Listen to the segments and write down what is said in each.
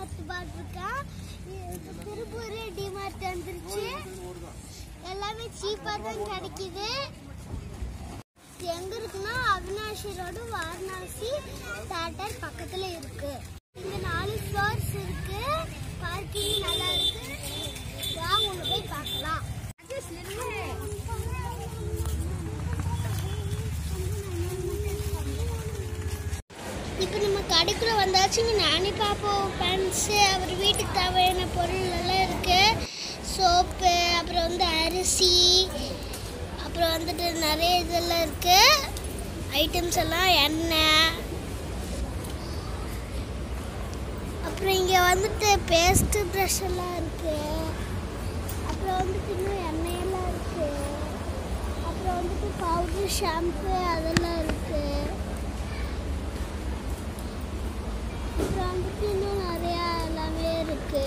DMart பார்த்துருக்கேன் இது Tiruppur DMart வந்துருச்சு எல்லாமே சீப்பாக தான் கிடைக்குது இது எங்க இருக்குன்னா அவினாஷி ரோடு வாரணாசி தேட்டர் பக்கத்துல இருக்கு இங்க நாலு ஃப்ளோர்ஸ் இருக்கு பார்க்கிங் நல்லா இருக்கு வாங்க உள்ள போய் பார்க்கலாம் இப்போ நம்ம கடைக்குள்ள வந்தாச்சு இங்க நானி பாப்போ பேண்ட்ஸு அவர் வீட்டுக்கு தேவையான பொருள் எல்லாம் இருக்கு சோப்பு அப்புறம் வந்து அரிசி அப்புறம் வந்துட்டு நிறைய இதெல்லாம் இருக்கு ஐட்டம்ஸ் எல்லாம் எண்ணெய் அப்புறம் இங்கே வந்துட்டு பேஸ்ட் ப்ரஷ் எல்லாம் இருக்கு அப்புறம் வந்துட்டு இன்னும் எண்ணெயெல்லாம் இருக்கு அப்புறம் வந்துட்டு பவுடர் ஷாம்பு அதெல்லாம் இருக்கு அப்புறம் வந்துட்டு இன்னும் நிறையா எல்லாமே இருக்கு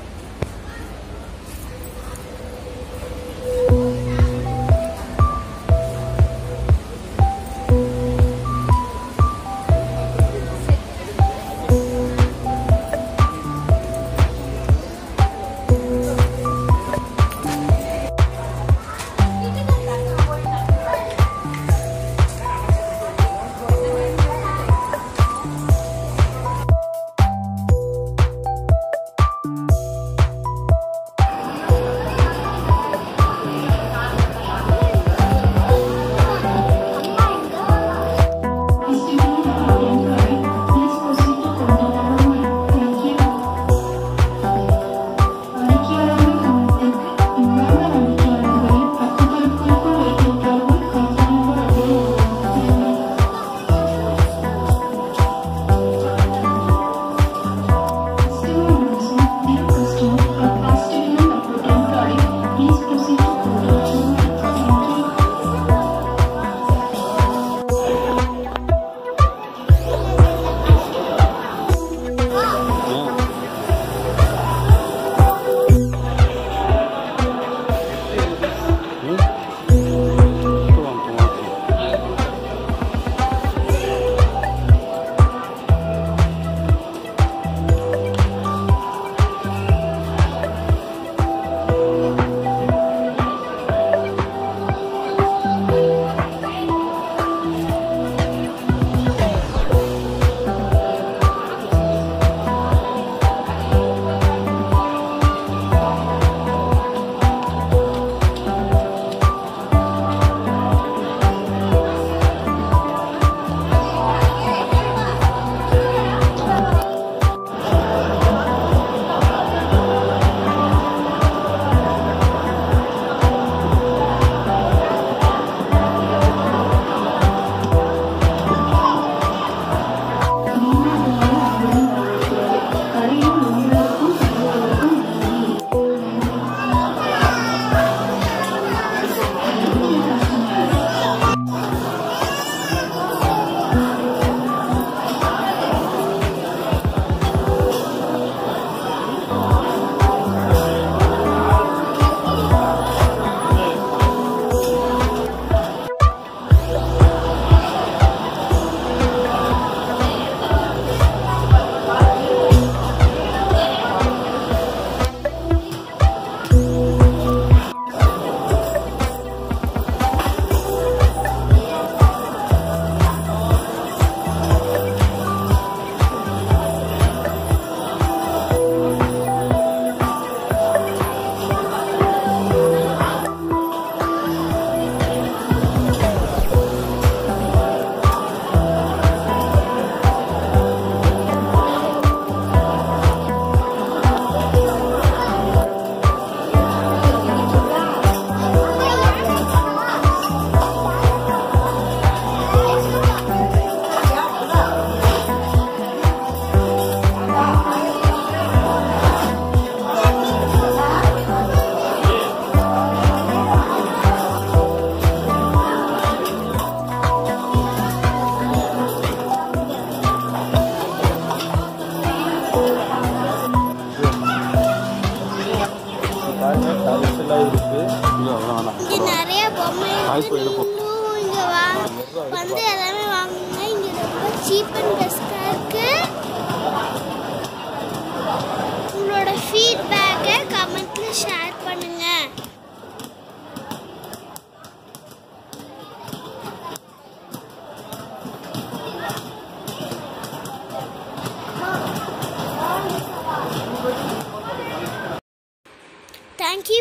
இங்க நிறைய பொம்மை இருக்கு நீங்களும் இங்க வா வந்து எல்லாமே வாங்குங்க இங்க ரொம்ப சீப் அண்ட் பெஸ்டா இருக்கு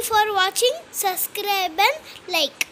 ஃபார் வாட்சிங் சப்ஸ்கிரைப் அண்ட் லைக்